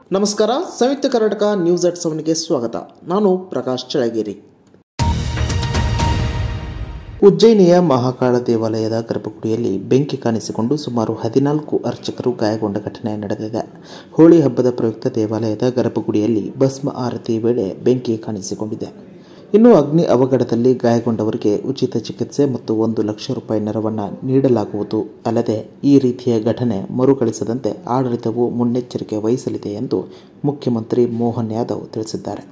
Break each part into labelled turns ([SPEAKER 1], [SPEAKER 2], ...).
[SPEAKER 1] ನಮಸ್ಕಾರ Samyukta Karnataka news at ಸೆವೆನ್ಗೆ ಸ್ವಾಗತ ನಾನು ಪ್ರಕಾಶ್ ಚಳಗೇರಿ ಉಜ್ಜಯಿನಿಯ ಮಹಾಕಾಳ ದೇವಾಲಯದ ಗರ್ಭಗುಡಿಯಲ್ಲಿ ಬೆಂಕಿ ಕಾಣಿಸಿಕೊಂಡು ಸುಮಾರು ಹದಿನಾಲ್ಕು ಅರ್ಚಕರು ಗಾಯಗೊಂಡ ಘಟನೆ ನಡೆದಿದೆ ಹೋಳಿ ಹಬ್ಬದ ಪ್ರಯುಕ್ತ ದೇವಾಲಯದ ಗರ್ಭಗುಡಿಯಲ್ಲಿ ಭಸ್ಮ ಆರತಿ ವೇಳೆ ಬೆಂಕಿ ಕಾಣಿಸಿಕೊಂಡಿದೆ ಇನ್ನು ಅಗ್ನಿ ಅವಘಡದಲ್ಲಿ ಗಾಯಗೊಂಡವರಿಗೆ ಉಚಿತ ಚಿಕಿತ್ಸೆ ಮತ್ತು ಒಂದು ಲಕ್ಷ ರೂಪಾಯಿ ನೆರವನ್ನು ನೀಡಲಾಗುವುದು ಅಲ್ಲದೆ ಈ ರೀತಿಯ ಘಟನೆ ಮರುಕಳಿಸದಂತೆ ಆಡಳಿತವು ಮುನ್ನೆಚ್ಚರಿಕೆ ವಹಿಸಲಿದೆ ಎಂದು ಮುಖ್ಯಮಂತ್ರಿ ಮೋಹನ್ ಯಾದವ್ ತಿಳಿಸಿದ್ದಾರೆ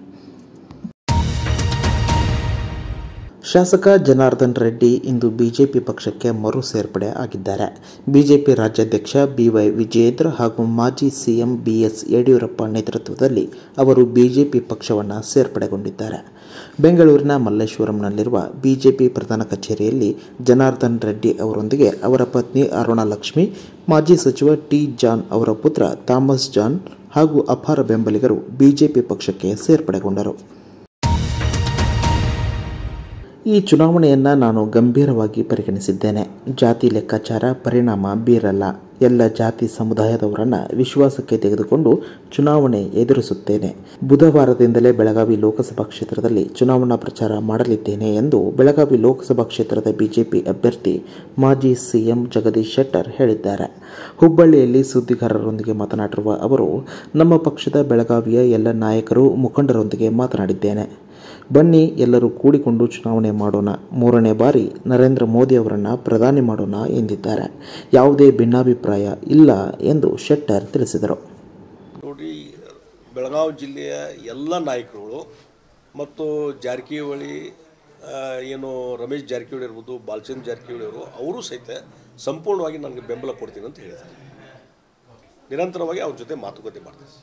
[SPEAKER 1] ಶಾಸಕ ಜನಾರ್ದನ್ ರೆಡ್ಡಿ ಇಂದು ಬಿಜೆಪಿ ಪಕ್ಷಕ್ಕೆ ಮರು ಸೇರ್ಪಡೆ ಆಗಿದ್ದಾರೆ ಬಿಜೆಪಿ ರಾಜ್ಯಾಧ್ಯಕ್ಷ ಬಿವೈ ವಿಜಯೇಂದ್ರ ಹಾಗೂ ಮಾಜಿ ಸಿಎಂ ಬಿಎಸ್ ಯಡಿಯೂರಪ್ಪ ನೇತೃತ್ವದಲ್ಲಿ ಅವರು ಬಿಜೆಪಿ ಪಕ್ಷವನ್ನು ಸೇರ್ಪಡೆಗೊಂಡಿದ್ದಾರೆ ಬೆಂಗಳೂರಿನ ಮಲ್ಲೇಶ್ವರಂನಲ್ಲಿರುವ ಬಿಜೆಪಿ ಪ್ರಧಾನ ಕಚೇರಿಯಲ್ಲಿ ಜನಾರ್ದನ್ ರೆಡ್ಡಿ ಅವರೊಂದಿಗೆ ಅವರ ಪತ್ನಿ ಅರುಣಾ ಲಕ್ಷ್ಮಿ ಮಾಜಿ ಸಚಿವ ಟಿ ಜಾನ್ ಅವರ ಪುತ್ರ ಥಾಮಸ್ ಜಾನ್ ಹಾಗೂ ಅಪಾರ ಬೆಂಬಲಿಗರು ಬಿಜೆಪಿ ಪಕ್ಷಕ್ಕೆ ಸೇರ್ಪಡೆಗೊಂಡರು ಈ ಚುನಾವಣೆಯನ್ನು ನಾನು ಗಂಭೀರವಾಗಿ ಪರಿಗಣಿಸಿದ್ದೇನೆ ಜಾತಿ ಲೆಕ್ಕಾಚಾರ ಪರಿಣಾಮ ಬೀರಲ್ಲ ಎಲ್ಲ ಜಾತಿ ಸಮುದಾಯದವರನ್ನು ವಿಶ್ವಾಸಕ್ಕೆ ತೆಗೆದುಕೊಂಡು ಚುನಾವಣೆ ಎದುರಿಸುತ್ತೇನೆ ಬುಧವಾರದಿಂದಲೇ ಬೆಳಗಾವಿ ಲೋಕಸಭಾ ಕ್ಷೇತ್ರದಲ್ಲಿ ಚುನಾವಣಾ ಪ್ರಚಾರ ಮಾಡಲಿದ್ದೇನೆ ಎಂದು ಬೆಳಗಾವಿ ಲೋಕಸಭಾ ಕ್ಷೇತ್ರದ ಬಿಜೆಪಿ ಅಭ್ಯರ್ಥಿ ಮಾಜಿ ಸಿಎಂ ಜಗದೀಶ್ ಶೆಟ್ಟರ್ ಹೇಳಿದ್ದಾರೆ ಹುಬ್ಬಳ್ಳಿಯಲ್ಲಿ ಸುದ್ದಿಗಾರರೊಂದಿಗೆ ಮಾತನಾಡಿರುವ ಅವರು ನಮ್ಮ ಪಕ್ಷದ ಬೆಳಗಾವಿಯ ಎಲ್ಲ ನಾಯಕರು ಮುಖಂಡರೊಂದಿಗೆ ಮಾತನಾಡಿದ್ದೇನೆ ಬನ್ನಿ ಎಲ್ಲರೂ ಕೂಡಿಕೊಂಡು ಚುನಾವಣೆ ಮಾಡೋಣ ಮೂರನೇ ಬಾರಿ ನರೇಂದ್ರ ಮೋದಿ ಅವರನ್ನು ಪ್ರಧಾನಿ ಮಾಡೋಣ ಎಂದಿದ್ದಾರೆ ಯಾವುದೇ ಭಿನ್ನಾಭಿಪ್ರಾಯ ಇಲ್ಲ ಎಂದು ಶೆಟ್ಟರ್ ತಿಳಿಸಿದರು
[SPEAKER 2] ನೋಡ್ರಿ ಬೆಳಗಾವಿ ಜಿಲ್ಲೆಯ ಎಲ್ಲ ನಾಯಕರುಗಳು ಮತ್ತು ಜಾರಕಿಹೊಳಿ ಆ, ಏನು ರಮೇಶ್ ಜಾರಕಿಹೊಳಿ ಇರ್ಬೋದು ಬಾಲಚಂದ್ರ ಜಾರಕಿಹೊಳಿ ಅವರು ಅವರು ಸಹಿತ ಸಂಪೂರ್ಣವಾಗಿ ನನಗೆ ಬೆಂಬಲ ಕೊಡ್ತೀನಿ ಅಂತ ಹೇಳಿದ್ದಾರೆ ನಿರಂತರವಾಗಿ ಅವ್ರ ಜೊತೆ ಮಾತುಕತೆ ಮಾಡ್ತೀನಿ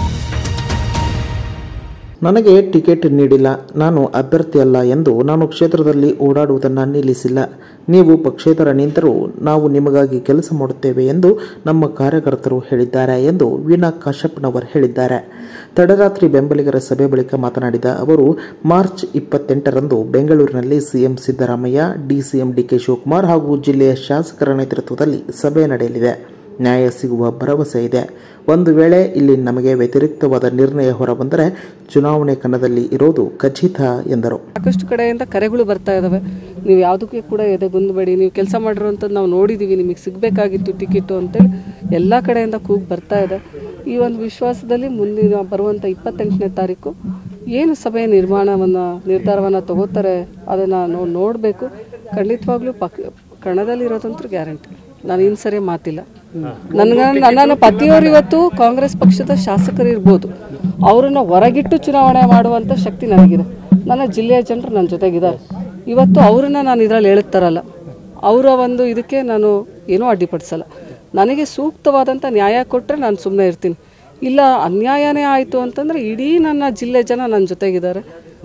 [SPEAKER 1] ನನಗೆ ಟಿಕೆಟ್ ನೀಡಿಲ್ಲ ನಾನು ಅಭ್ಯರ್ಥಿಯಲ್ಲ ಎಂದು ನಾನು ಕ್ಷೇತ್ರದಲ್ಲಿ ಓಡಾಡುವುದನ್ನು ನಿಲ್ಲಿಸಿಲ್ಲ ನೀವು ಪಕ್ಷೇತರ ನಿಂತರೂ ನಾವು ನಿಮಗಾಗಿ ಕೆಲಸ ಮಾಡುತ್ತೇವೆ ಎಂದು ನಮ್ಮ ಕಾರ್ಯಕರ್ತರು ಹೇಳಿದ್ದಾರೆ ಎಂದು ವೀಣಾ ಕಾಶ್ಯಪ್ನವರ್ ಹೇಳಿದ್ದಾರೆ ತಡರಾತ್ರಿ ಬೆಂಬಲಿಗರ ಸಭೆ ಬಳಿಕ ಮಾತನಾಡಿದ ಅವರು ಮಾರ್ಚ್ ಇಪ್ಪತ್ತೆಂಟರಂದು ಬೆಂಗಳೂರಿನಲ್ಲಿ CM Siddaramaiah DCM DK Shivakumar ಹಾಗೂ ಜಿಲ್ಲೆಯ ಶಾಸಕರ ನೇತೃತ್ವದಲ್ಲಿ ಸಭೆ ನಡೆಯಲಿದೆ ನ್ಯಾಯ ಸಿಗುವ ಭರವಸೆ ಇದೆ ಒಂದು ವೇಳೆ ಇಲ್ಲಿ ನಮಗೆ ವ್ಯತಿರಿಕ್ತವಾದ ನಿರ್ಣಯ ಹೊರಬಂದರೆ ಚುನಾವಣೆ ಕಣದಲ್ಲಿ ಇರೋದು ಖಚಿತ ಎಂದರು
[SPEAKER 3] ಸಾಕಷ್ಟು ಕಡೆಯಿಂದ ಕರೆಗಳು ಬರ್ತಾ ಇದಾವೆ ನೀವು ಯಾವುದಕ್ಕೆ ಕೂಡ ಎದೆಗುಂದಬೇಡಿ ನೀವು ಕೆಲಸ ಮಾಡಿರುವಂಥದ್ದು ನಾವು ನೋಡಿದ್ದೀವಿ ನಿಮಗೆ ಸಿಗಬೇಕಾಗಿತ್ತು ಟಿಕೆಟು ಅಂತೇಳಿ ಎಲ್ಲ ಕಡೆಯಿಂದ ಕೂಗು ಬರ್ತಾ ಇದೆ ಈ ಒಂದು ವಿಶ್ವಾಸದಲ್ಲಿ ಮುಂದಿನ ಬರುವಂಥ ಇಪ್ಪತ್ತೆಂಟನೇ ತಾರೀಕು ಏನು ಸಭೆ ನಿರ್ಮಾಣವನ್ನು ನಿರ್ಧಾರವನ್ನು ತಗೋತಾರೆ ಅದನ್ನು ನಾವು ನೋಡಬೇಕು ಖಂಡಿತವಾಗ್ಲೂ ಪಕ್ ಕಣದಲ್ಲಿರೋದಂತೂ ಗ್ಯಾರಂಟಿ ನಾನು ಇನ್ನು ಸರಿ ಮಾತಿಲ್ಲ ನನಗೆ ನನ್ನ ಪತಿಯವರು ಇವತ್ತು ಕಾಂಗ್ರೆಸ್ ಪಕ್ಷದ ಶಾಸಕರು ಇರ್ಬೋದು ಅವರನ್ನ ಹೊರಗಿಟ್ಟು ಚುನಾವಣೆ ಮಾಡುವಂಥ ಶಕ್ತಿ ನನಗಿದೆ ನನ್ನ ಜಿಲ್ಲೆಯ ಜನರು ನನ್ನ ಜೊತೆಗಿದ್ದಾರೆ ಇವತ್ತು ಅವ್ರನ್ನ ನಾನು ಇದರಲ್ಲಿ ಹೇಳುತ್ತಾರಲ್ಲ ಅವರ ಒಂದು ಇದಕ್ಕೆ ನಾನು ಏನೂ ಅಡ್ಡಿಪಡಿಸಲ್ಲ ನನಗೆ ಸೂಕ್ತವಾದಂಥ ನ್ಯಾಯ ಕೊಟ್ಟರೆ ನಾನು ಸುಮ್ಮನೆ ಇರ್ತೀನಿ ಇಲ್ಲ ಅನ್ಯಾಯನೇ ಆಯಿತು ಅಂತಂದರೆ ಇಡೀ ನನ್ನ ಜಿಲ್ಲೆ ಜನ ನನ್ನ ಜೊತೆಗಿದ್ದಾರೆ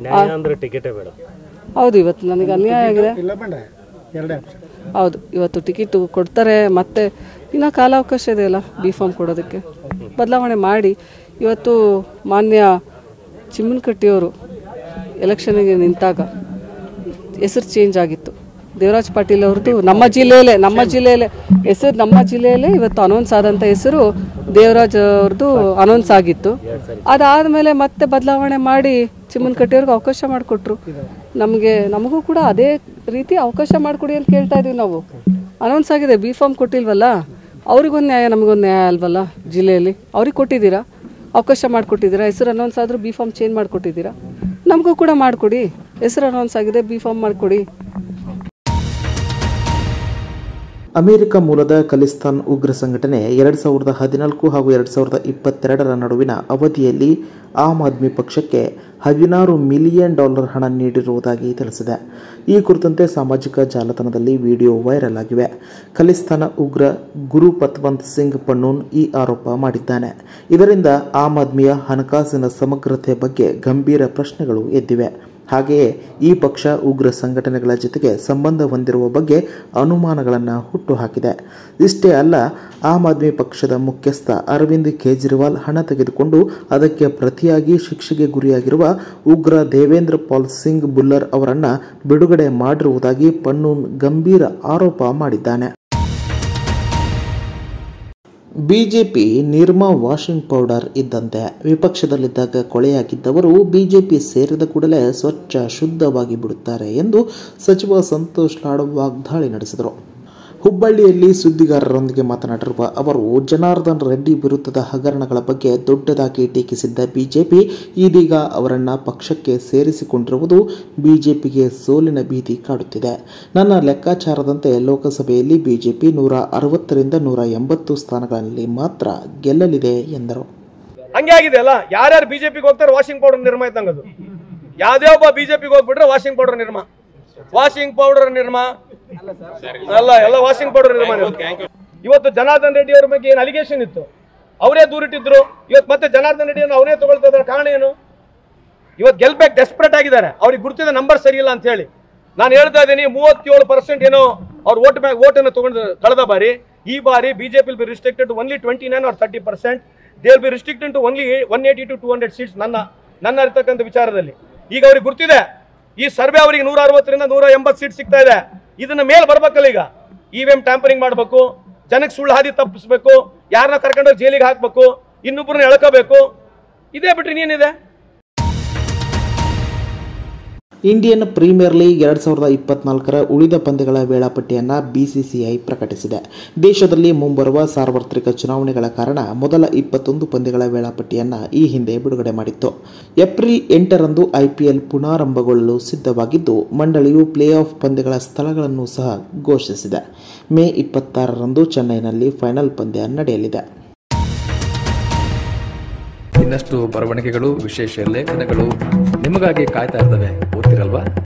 [SPEAKER 3] ಹೌದು ಇವತ್ತು ನನಗೆ ಅನ್ಯಾಯ ಆಗಿದೆ ಹೌದು ಇವತ್ತು ಟಿಕೆಟ್ ಕೊಡ್ತಾರೆ ಮತ್ತೆ ಇನ್ನು ಕಾಲಾವಕಾಶ ಇದೆಯಲ್ಲ ಬಿ ಫಾರ್ಮ್ ಕೊಡೋದಕ್ಕೆ ಬದಲಾವಣೆ ಮಾಡಿ ಇವತ್ತು ಮಾನ್ಯ ಚಿಮ್ಮನಕಟ್ಟಿಯವರು ಎಲೆಕ್ಷನ್ಗೆ ನಿಂತಾಗ ಹೆಸರು ಚೇಂಜ್ ಆಗಿತ್ತು ದೇವರಾಜ್ ಪಾಟೀಲ್ ಅವ್ರದ್ದು ನಮ್ಮ ಜಿಲ್ಲೆಯಲ್ಲೇ ನಮ್ಮ ಜಿಲ್ಲೆಯಲ್ಲೇ ಹೆಸರು ನಮ್ಮ ಜಿಲ್ಲೆಯಲ್ಲೇ ಇವತ್ತು ಅನೌನ್ಸ್ ಆದಂಥ ಹೆಸರು ದೇವರಾಜ್ ಅವ್ರದ್ದು ಅನೌನ್ಸ್ ಆಗಿತ್ತು ಅದಾದಮೇಲೆ ಮತ್ತೆ ಬದಲಾವಣೆ ಮಾಡಿ ಚಿಮ್ಮನಕಟ್ಟಿಯವ್ರಿಗೆ ಅವಕಾಶ ಮಾಡಿಕೊಟ್ರು ನಮಗೆ ನಮಗೂ ಕೂಡ ಅದೇ ರೀತಿ ಅವಕಾಶ ಮಾಡಿಕೊಡಿ ಅಂತ ಕೇಳ್ತಾ ಇದೀವಿ ನಾವು ಅನೌನ್ಸ್ ಆಗಿದೆ ಬಿ ಫಾರ್ಮ್ ಕೊಟ್ಟಿಲ್ವಲ್ಲ ಅವ್ರಿಗೊಂದು ನ್ಯಾಯ ನಮಗೊಂದು ನ್ಯಾಯ ಅಲ್ವಲ್ಲ ಜಿಲ್ಲೆಯಲ್ಲಿ ಅವ್ರಿಗೆ ಕೊಟ್ಟಿದ್ದೀರಾ ಅವಕಾಶ ಮಾಡಿಕೊಟ್ಟಿದ್ದೀರಾ ಹೆಸರು ಅನೌನ್ಸ್ ಆದರೂ ಬಿ ಫಾರ್ಮ್ ಚೇಂಜ್ ಮಾಡಿಕೊಟ್ಟಿದ್ದೀರಾ ನಮಗೂ ಕೂಡ ಮಾಡಿಕೊಡಿ ಹೆಸರು ಅನೌನ್ಸ್ ಆಗಿದೆ ಬಿ ಫಾರ್ಮ್ ಮಾಡಿಕೊಡಿ
[SPEAKER 1] ಅಮೆರಿಕ ಮೂಲದ ಖಲಿಸ್ತಾನ್ ಉಗ್ರ ಸಂಘಟನೆ ಎರಡು ಸಾವಿರದ ಹದಿನಾಲ್ಕು ಹಾಗೂ ಎರಡು ಸಾವಿರದ ಇಪ್ಪತ್ತೆರಡರ ನಡುವಿನ ಅವಧಿಯಲ್ಲಿ ಆಮ್ ಆದ್ಮಿ ಪಕ್ಷಕ್ಕೆ ಹದಿನಾರು ಮಿಲಿಯನ್ ಡಾಲರ್ ಹಣ ನೀಡಿರುವುದಾಗಿ ತಿಳಿಸಿದೆ ಈ ಕುರಿತಂತೆ ಸಾಮಾಜಿಕ ಜಾಲತಾಣದಲ್ಲಿ ವಿಡಿಯೋ ವೈರಲ್ ಆಗಿವೆ ಖಲಿಸ್ತಾನ ಉಗ್ರ ಗುರು ಪತ್ವಂತ್ ಸಿಂಗ್ ಪಣ್ಣೂನ್ ಈ ಆರೋಪ ಮಾಡಿದ್ದಾನೆ ಇದರಿಂದ ಆಮ್ ಆದ್ಮಿಯ ಹಣಕಾಸಿನ ಸಮಗ್ರತೆ ಬಗ್ಗೆ ಗಂಭೀರ ಪ್ರಶ್ನೆಗಳು ಎದ್ದಿವೆ ಹಾಗೆಯೇ ಈ ಪಕ್ಷ ಉಗ್ರ ಸಂಘಟನೆಗಳ ಜೊತೆಗೆ ಸಂಬಂಧ ಹೊಂದಿರುವ ಬಗ್ಗೆ ಅನುಮಾನಗಳನ್ನು ಹುಟ್ಟುಹಾಕಿದೆ ಇಷ್ಟೇ ಅಲ್ಲ ಆಮ್ ಆದ್ಮಿ ಪಕ್ಷದ ಮುಖ್ಯಸ್ಥ ಅರವಿಂದ್ ಕೇಜ್ರಿವಾಲ್ ಹಣ ತೆಗೆದುಕೊಂಡು ಅದಕ್ಕೆ ಪ್ರತಿಯಾಗಿ ಶಿಕ್ಷೆಗೆ ಗುರಿಯಾಗಿರುವ ಉಗ್ರ ದೇವೇಂದ್ರ ಪಾಲ್ ಸಿಂಗ್ ಬುಲ್ಲರ್ ಅವರನ್ನು ಬಿಡುಗಡೆ ಮಾಡಿರುವುದಾಗಿ ಪನ್ನೂನ್ ಗಂಭೀರ ಆರೋಪ ಮಾಡಿದ್ದಾನೆ ಬಿಜೆಪಿ ನಿರ್ಮಾ ವಾಷಿಂಗ್ ಪೌಡರ್ ಇದ್ದಂತೆ ವಿಪಕ್ಷದಲ್ಲಿದ್ದಾಗ ಕೊಳೆಯಾಗಿದ್ದವರು ಬಿಜೆಪಿ ಸೇರಿದ ಕೂಡಲೇ ಸ್ವಚ್ಛ ಶುದ್ಧವಾಗಿ ಬಿಡುತ್ತಾರೆ ಎಂದು ಸಚಿವ ಸಂತೋಷ್ ಲಾಡ್ ವಾಗ್ದಾಳಿ ನಡೆಸಿದರು ಹುಬ್ಬಳ್ಳಿಯಲ್ಲಿ ಸುದ್ದಿಗಾರರೊಂದಿಗೆ ಮಾತನಾಡಿರುವ ಅವರು ಜನಾರ್ದನ್ ರೆಡ್ಡಿ ವಿರುದ್ಧದ ಹಗರಣಗಳ ಬಗ್ಗೆ ದೊಡ್ಡದಾಗಿ ಟೀಕಿಸಿದ್ದ ಬಿಜೆಪಿ ಇದೀಗ ಅವರನ್ನ ಪಕ್ಷಕ್ಕೆ ಸೇರಿಸಿಕೊಂಡಿರುವುದು ಬಿಜೆಪಿಗೆ ಸೋಲಿನ ಭೀತಿ ಕಾಡುತ್ತಿದೆ ನನ್ನ ಲೆಕ್ಕಾಚಾರದಂತೆ ಲೋಕಸಭೆಯಲ್ಲಿ ಬಿಜೆಪಿ ನೂರ ಅರವತ್ತರಿಂದ ನೂರ ಎಂಬತ್ತು ಸ್ಥಾನಗಳಲ್ಲಿ ಮಾತ್ರ ಗೆಲ್ಲಲಿದೆ ಎಂದರು
[SPEAKER 4] ಹಂಗೆ ಆಗಿದೆ ಅಲ್ಲ ಯಾರ್ಯಾರು ಬಿಜೆಪಿಗೆ ಹೋಗ್ತಾರೆ ವಾಷಿಂಗ್ ಪೌಡರ್ ನಿರ್ಮಾ ಇದ್ದಂಗದು ಯಾವ್ದೇ ಒಬ್ಬ ಬಿಜೆಪಿಗೆ ಹೋಗ್ಬಿಟ್ರೆ washing powder Nirma washing powder Nirma ಅಲ್ಲ ಎಲ್ಲ ವಾಷಿಂಗ್ ಪೌಡರ್ ನಿರ್ಮಾ ಇವತ್ತು ಜನಾರ್ದನ್ ರೆಡ್ಡಿ ಅವ್ರ ಬಗ್ಗೆ ಏನು ಅಲಿಗೇಷನ್ ಇತ್ತು ಅವರೇ ದೂರಿಟ್ಟಿದ್ರು ಇವತ್ತು ಮತ್ತೆ ಜನಾರ್ದನ್ ರೆಡ್ಡಿಯನ್ನು ಅವರೇ ತಗೊಳ್ತಾ ಇದ್ದಾರೆ ಕಾರಣ ಏನು ಇವತ್ತು ಗೆಲ್ಬೇಕು ಡೆಸ್ಪರೇಟ್ ಆಗಿದ್ದಾರೆ ಅವ್ರಿಗೆ ಗುರ್ತಿದ ನಂಬರ್ ಸರಿ ಇಲ್ಲ ಅಂತ ಹೇಳಿ ನಾನು ಹೇಳ್ತಾ ಇದ್ದೀನಿ ಮೂವತ್ತೇಳು ಪರ್ಸೆಂಟ್ ಏನೋ ಅವ್ರ ಓಟ್ ಬ್ಯಾಂಕ್ ಓಟನ್ನು ತಗೊಂಡು ಕಳೆದ ಬಾರಿ ಈ ಬಾರಿ BJP be restricted only twenty nine or thirty percent they be restricted to only one eighty to two hundred seats ನನ್ನ ನನ್ನ ಇರ್ತಕ್ಕಂಥ ವಿಚಾರದಲ್ಲಿ ಈಗ ಅವ್ರಿಗೆ ಗುರ್ತಿದೆ ಈ ಸರ್ವೆ ಅವರಿಗೆ ನೂರ ಅರವತ್ತರಿಂದ ನೂರ ಎಂಬತ್ತು ಸೀಟ್ ಸಿಗ್ತಾ ಇದೆ ಇದನ್ನ ಮೇಲೆ ಬರ್ಬೇಕಲ್ಲ ಈಗ ಇ ವಿ ಎಂ ಟ್ಯಾಂಪರಿಂಗ್ ಮಾಡಬೇಕು ಜನಕ್ಕೆ ಸುಳ್ಳು ಹಾದಿ ತಪ್ಪಿಸ್ಬೇಕು ಯಾರನ್ನ ಕರ್ಕೊಂಡೋಗಿ ಜೈಲಿಗೆ ಹಾಕ್ಬೇಕು ಇನ್ನೊಬ್ಬರನ್ನ ಎಳ್ಕೋಬೇಕು ಇದೇ ಬಿಟ್ರೆ ಇನ್ನೇನಿದೆ
[SPEAKER 1] ಇಂಡಿಯನ್ ಪ್ರೀಮಿಯರ್ ಲೀಗ್ ಎರಡು ಸಾವಿರದ ಇಪ್ಪತ್ನಾಲ್ಕರ ಉಳಿದ ಪಂದ್ಯಗಳ ವೇಳಾಪಟ್ಟಿಯನ್ನು ಬಿಸಿಸಿಐ ಪ್ರಕಟಿಸಿದೆ ದೇಶದಲ್ಲಿ ಮುಂಬರುವ ಸಾರ್ವತ್ರಿಕ ಚುನಾವಣೆಗಳ ಕಾರಣ ಮೊದಲ ಇಪ್ಪತ್ತೊಂದು ಪಂದ್ಯಗಳ ವೇಳಾಪಟ್ಟಿಯನ್ನು ಈ ಹಿಂದೆ ಬಿಡುಗಡೆ ಮಾಡಿತ್ತು ಏಪ್ರಿಲ್ ಎಂಟರಂದು ಐಪಿಎಲ್ ಪುನಾರಂಭಗೊಳ್ಳಲು ಸಿದ್ಧವಾಗಿದ್ದು ಮಂಡಳಿಯು ಪ್ಲೇ ಆಫ್ ಪಂದ್ಯಗಳ ಸ್ಥಳಗಳನ್ನು ಸಹ ಘೋಷಿಸಿದೆ ಮೇ ಇಪ್ಪತ್ತಾರರಂದು ಚೆನ್ನೈನಲ್ಲಿ ಫೈನಲ್ ಪಂದ್ಯ ನಡೆಯಲಿದೆ
[SPEAKER 5] ಇನ್ನಷ್ಟು ಬರವಣಿಗೆಗಳು ವಿಶೇಷ ಲೇಖನಗಳು ನಿಮಗಾಗಿ ಕಾಯ್ತಾ ಇರ್ತವೆ ಓದ್ತಿರಲ್ವಾ